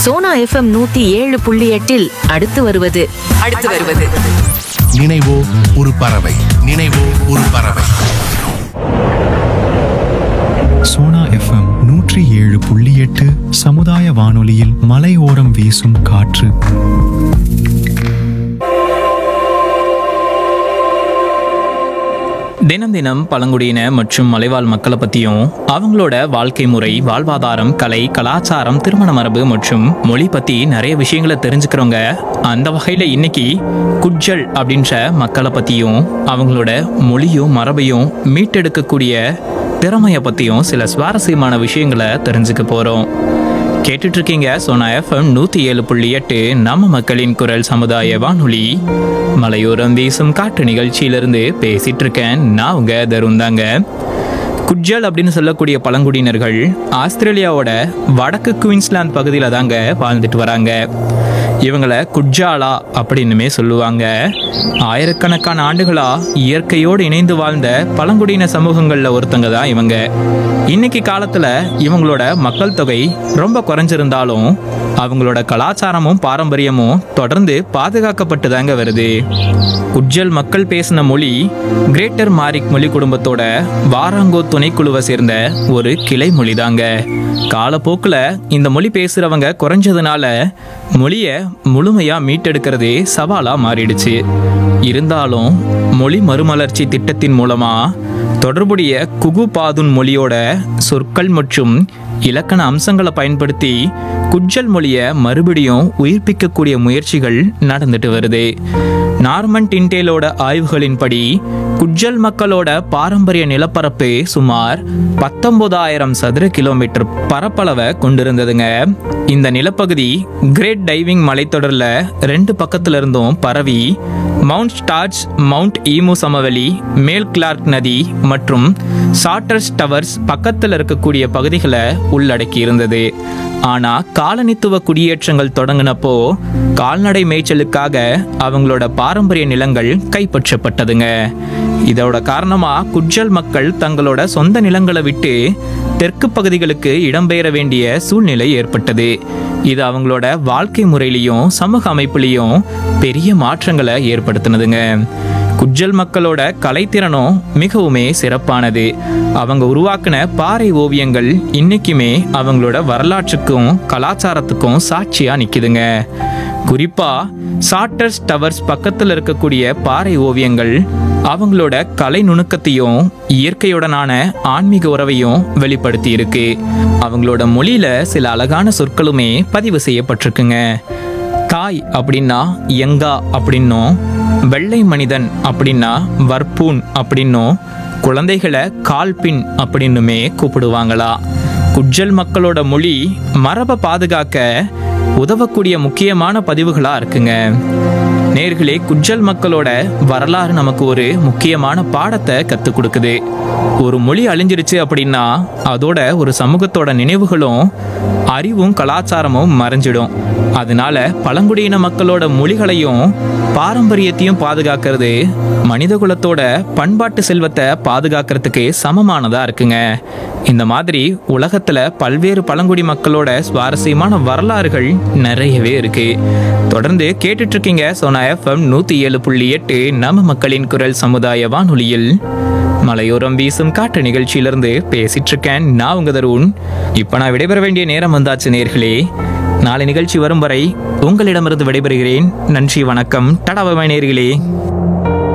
Sona FM நூத்தி ஏழு புள்ளி எட்டில் அடுத்து வருவது அடுத்து வருவது நினைவோ ஒரு பறவை நினைவோ ஒரு பறவை சோனா எஃப்எம் நூற்றி ஏழு புள்ளி எட்டு சமுதாய வானொலியில் மலையோரம் வீசும் காற்று தினம் தினம் பழங்குடியின மற்றும் மலைவாழ் மக்களை பற்றியும் அவங்களோட வாழ்க்கை முறை வாழ்வாதாரம் கலை கலாச்சாரம் திருமண மரபு மற்றும் மொழி பற்றி நிறைய விஷயங்களை தெரிஞ்சுக்கிறவங்க அந்த வகையில் இன்னைக்கு குட்ஜல் அப்படின்ற மக்களை பற்றியும் அவங்களோட மொழியும் மரபையும் மீட்டெடுக்கக்கூடிய திறமையை பற்றியும் சில சுவாரஸ்யமான விஷயங்களை தெரிஞ்சுக்க போகிறோம் கேட்டுட்டு இருக்கீங்க சோனா எஃப்எம் நூற்றி ஏழு புள்ளி எட்டு நம்ம மக்களின் குரல் சமுதாய வானொலி மலையோரம் வீசும் காட்டு நிகழ்ச்சியிலிருந்து பேசிட்டு இருக்கேன் நான் உங்க தருண் தாங்க குட்ஜல் அப்படின்னு சொல்லக்கூடிய பழங்குடியினர்கள் ஆஸ்திரேலியாவோட வடக்கு குயின்ஸ்லாந்து பகுதியில் தாங்க வாழ்ந்துட்டு வராங்க இவங்கள குட்ஜாலா அப்படின்னுமே சொல்லுவாங்க ஆயிரக்கணக்கான ஆண்டுகளா இயற்கையோடு இணைந்து வாழ்ந்த பழங்குடியின சமூகங்கள்ல ஒருத்தங்க தான் இவங்க இன்னைக்கு காலத்துல இவங்களோட மக்கள் தொகை ரொம்ப குறைஞ்சிருந்தாலும் அவங்களோட கலாச்சாரமும் பாரம்பரியமும் தொடர்ந்து பாதுகாக்கப்பட்டு தாங்க வருது குட்ஜல் மக்கள் பேசின மொழி கிரேட்டர் மாரிக் மொழி குடும்பத்தோட வாராங்கோ துணைக்குழுவை சேர்ந்த ஒரு கிளை மொழி தாங்க காலப்போக்கில் இந்த மொழி பேசுறவங்க குறைஞ்சதுனால மொழியை முழுமையா மீட்டெடுக்கிறதே சவாலா மாறிடுச்சு இருந்தாலும் மொழி மறுமலர்ச்சி திட்டத்தின் மூலமா தொடர்புடைய குகு பாதுன் மொழியோட சொற்கள் மற்றும் இலக்கண அம்சங்களை பயன்படுத்தி குட்ஜல் மொழியை மறுபடியும் உயிர்ப்பிக்கக்கூடிய முயற்சிகள் நடந்துட்டு வருது நார்மன் டின்டேலோட ஆய்வுகளின்படி குட்ஜல் மக்களோட பாரம்பரிய நிலப்பரப்பு சுமார் பத்தொன்பதாயிரம் சதுர கிலோமீட்டர் பரப்பளவை கொண்டிருந்ததுங்க இந்த நிலப்பகுதி கிரேட் டைவிங் மலைத்தொடர்ல ரெண்டு பக்கத்துல இருந்தும் பரவி மவுண்ட் ஸ்டார்ச் மவுண்ட் ஈமு சமவெளி மேல் கிளார்க் நதி மற்றும் சாட்டர்ஸ் டவர்ஸ் பக்கத்தில் இருக்கக்கூடிய பகுதிகளை உள்ளடக்கி இருந்தது ஆனா காலனித்துவ குடியேற்றங்கள் தொடங்கினப்போ கால்நடை மேய்ச்சலுக்காக அவங்களோட பாரம்பரிய நிலங்கள் கைப்பற்றப்பட்டதுங்க இதோட காரணமா குட்ஜல் மக்கள் தங்களோட சொந்த நிலங்களை விட்டு தெற்கு பகுதிகளுக்கு இடம்பெயர வேண்டிய சூழ்நிலை ஏற்பட்டது இது அவங்களோட வாழ்க்கை முறையிலையும் சமூக அமைப்புலையும் பெரிய மாற்றங்களை ஏற்படுத்தினதுங்க குட்ஜல் மக்களோட கலைத்திறனும் மிகவுமே சிறப்பானது அவங்க உருவாக்கின பாறை ஓவியங்கள் இன்னைக்குமே அவங்களோட வரலாற்றுக்கும் கலாச்சாரத்துக்கும் சாட்சியா நிக்குதுங்க குறிப்பா சாட்டர்ஸ் டவர்ஸ் பக்கத்தில் இருக்கக்கூடிய பாறை ஓவியங்கள் அவங்களோட கலை நுணுக்கத்தையும் இயற்கையுடனான ஆன்மீக உறவையும் வெளிப்படுத்தி இருக்கு அவங்களோட மொழியில சில அழகான சொற்களுமே பதிவு செய்யப்பட்டிருக்குங்க காய் அப்படின்னா எங்கா அப்படின்னும் வெள்ளை மனிதன் அப்படின்னா வர்பூன் அப்படின்னும் குழந்தைகளை கால்பின் அப்படின்னுமே கூப்பிடுவாங்களா குட்ஜல் மக்களோட மொழி மரபை பாதுகாக்க உதவக்கூடிய முக்கியமான பதிவுகளா இருக்குங்க நேர்களே குட்ஜல் மக்களோட வரலாறு நமக்கு ஒரு முக்கியமான பாடத்தை கற்றுக் கொடுக்குது ஒரு மொழி அழிஞ்சிருச்சு அப்படின்னா அதோட ஒரு சமூகத்தோட நினைவுகளும் அறிவும் கலாச்சாரமும் மறைஞ்சிடும் அதனால பழங்குடியின மக்களோட மொழிகளையும் பாரம்பரியத்தையும் பாதுகாக்கிறது மனிதகுலத்தோட பண்பாட்டு செல்வத்தை பாதுகாக்கிறதுக்கு சமமானதா இருக்குங்க இந்த மாதிரி உலகத்துல பல்வேறு பழங்குடி மக்களோட சுவாரஸ்யமான வரலாறுகள் நிறையவே இருக்கு தொடர்ந்து கேட்டுட்டு இருக்கீங்க சோனா எஃப்எம் நூத்தி ஏழு புள்ளி எட்டு நம்ம மக்களின் குரல் சமுதாய வானொலியில் மலையோரம் வீசும் காற்று நிகழ்ச்சியிலிருந்து பேசிட்டு இருக்கேன் நான் உங்க தருண் இப்ப நான் விடைபெற வேண்டிய நேரம் வந்தாச்சு நேர்களே நாளை நிகழ்ச்சி வரும் வரை உங்களிடமிருந்து விடைபெறுகிறேன் நன்றி வணக்கம் டடாபாய் நேர்களே